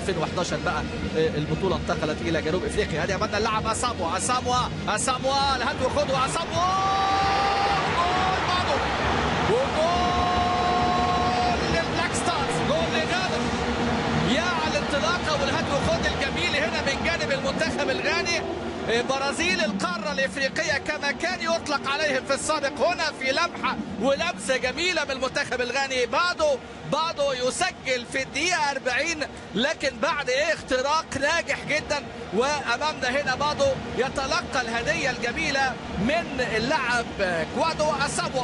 2011 بقى البطوله انتقلت الى جنوب افريقيا هذه عملنا اللاعب اساموا اساموا اساموا الهد وخدوا اساموا جول بعده وجول للبلاك ستارز جول لغانا يا على الانطلاقه والهد وخد الجميل هنا من جانب المنتخب الغاني برازيل القارة الإفريقية كما كان يطلق عليهم في السابق هنا في لمحة ولمسة جميلة من المنتخب الغاني بعده بعده يسجل في الدقيقة 40 لكن بعد إيه اختراق ناجح جدا وأمامنا هنا بعده يتلقى الهدية الجميلة من اللاعب كوادو أسابوا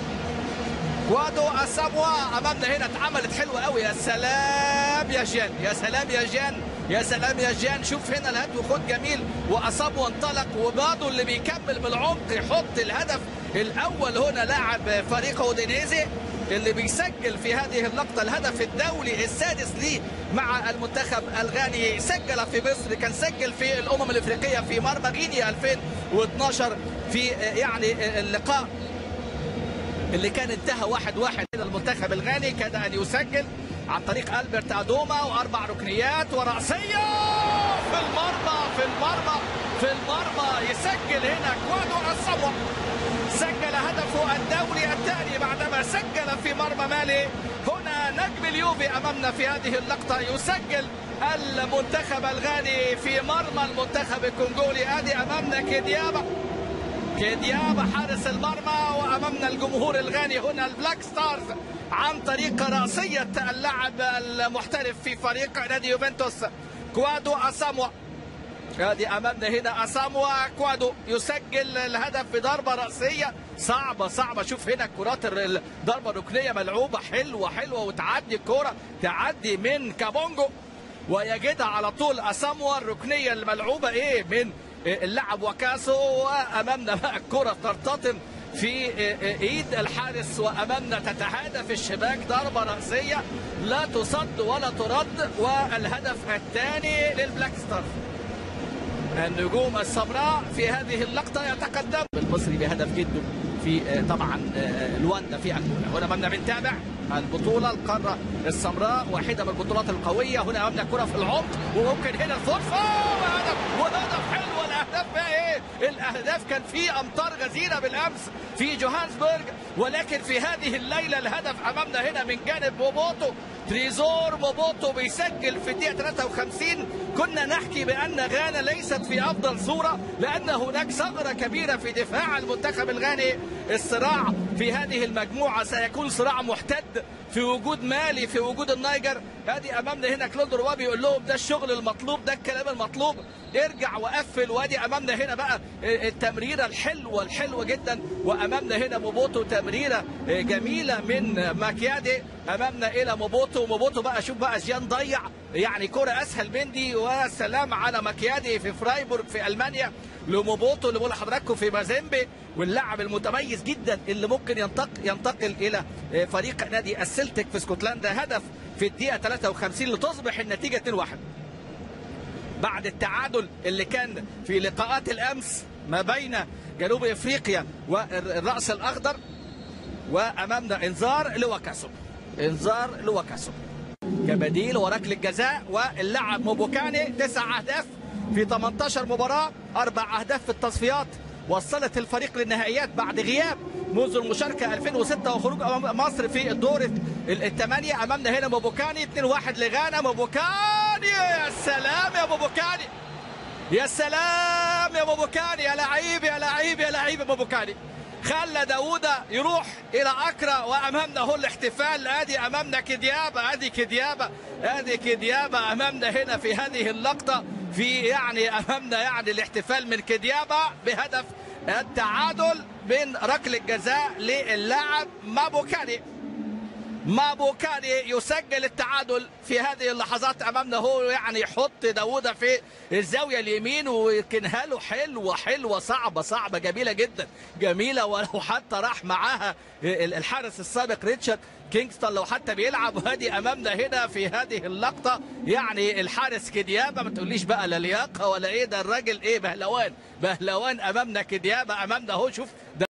كوادو أسابوا أمامنا هنا اتعملت حلوة قوي يا سلام يا جان يا سلام يا جان يا سلام يا جان شوف هنا الهد وخد جميل واصاب وانطلق وبعضه اللي بيكمل بالعمق يحط الهدف الاول هنا لاعب فريق اودينيزي اللي بيسجل في هذه اللقطه الهدف الدولي السادس ليه مع المنتخب الغاني سجل في مصر كان سجل في الامم الافريقيه في مرمى غينيا 2012 في يعني اللقاء اللي كان انتهى واحد واحد الى المنتخب الغاني كاد ان يسجل عن طريق البرت ادوما واربع ركنيات وراسيه في المرمى في المرمى في المرمى يسجل هنا كوادو الصبوة سجل هدفه الدولي الثاني بعدما سجل في مرمى مالي هنا نجم اليوفي امامنا في هذه اللقطه يسجل المنتخب الغاني في مرمى المنتخب الكونغولي ادي امامنا كديابه كديابة حارس المرمى وأمامنا الجمهور الغاني هنا البلاك ستارز عن طريق رأسية اللاعب المحترف في فريق نادي يوفنتوس كوادو أساموا هذه أمامنا هنا أساموا كوادو يسجل الهدف بضربة رأسية صعبة صعبة شوف هنا الكرات الضربة الركنية ملعوبة حلوة حلوة وتعدي الكرة تعدي من كابونجو ويجدها على طول أساموا الركنية الملعوبة إيه من اللاعب وكاسو وامامنا بقى الكره ترتطم في ايد الحارس وامامنا تتهادف الشباك ضربه راسيه لا تصد ولا ترد والهدف الثاني للبلاك ستارز النجوم السمراء في هذه اللقطه يتقدم المصري بهدف جده في طبعا لواندا في انجولا هنا امامنا بنتابع البطوله القاره السمراء واحده من البطولات القويه هنا امامنا كره في العمق وممكن هنا الفرصه وهدف وهدف حلو الاهداف بقى ايه الاهداف كان في امطار غزيره بالامس في جوهانسبرج ولكن في هذه الليله الهدف امامنا هنا من جانب موبوتو تريزور موبوتو بيسجل في الدقيقه 53 كنا نحكي بان غانا ليست في افضل صوره لان هناك ثغره كبيره في دفاع المنتخب الغاني الصراع في هذه المجموعه سيكون صراع محتد في وجود مالي في وجود النيجر هذه امامنا هنا كلود روا بيقول لهم ده الشغل المطلوب ده الكلام المطلوب ارجع وقفل وادي امامنا هنا بقى التمريره الحلوه الحلوه جدا وامامنا هنا موبوتو تمريره جميله من ماكيادي امامنا الى موبوتو موبوتو بقى شوف بقى جيان ضيع يعني كرة اسهل من دي وسلام على ماكيادي في فرايبورغ في المانيا لموبوتو اللي بقول لحضراتكم في مازيمبي واللاعب المتميز جدا اللي ممكن ينتقل ينتقل الى فريق نادي السلتك في اسكتلندا هدف في الدقيقه 53 لتصبح النتيجه 2-1 بعد التعادل اللي كان في لقاءات الامس ما بين جنوب افريقيا والراس الاخضر وامامنا انذار لوكاسو انذار لوكاسو كبديل وركله جزاء واللاعب موبوكاني تسع اهداف في 18 مباراه اربع اهداف في التصفيات وصلت الفريق للنهائيات بعد غياب منذ المشاركة 2006 وخروج مصر في الدور الثمانية أمامنا هنا موبوكاني 2-1 لغانا موبوكاني يا سلام يا موبوكاني يا سلام يا موبوكاني يا لعيب يا لعيب يا لعيب يا موبوكاني خلى داوودة يروح إلى أكرا وأمامنا هو الاحتفال أدي أمامنا كديابة أدي كديابة أدي كديابة أمامنا هنا في هذه اللقطة في يعني امامنا يعني الاحتفال من كديابه بهدف التعادل من ركله جزاء للاعب مابوكاني مابوكاني يسجل التعادل في هذه اللحظات امامنا هو يعني يحط داوودة في الزاويه اليمين ويمكنها له حلوه حلوه صعبه صعبه جميله جدا جميله ولو حتى راح معاها الحارس السابق ريتشارد كينغستون لو حتى بيلعب وهادي امامنا هنا في هذه اللقطه يعني الحارس كديابه ما تقوليش بقى لا لياقه ولا ايه ده الراجل ايه بهلوان بهلوان امامنا كديابه امامنا اهو شوف ده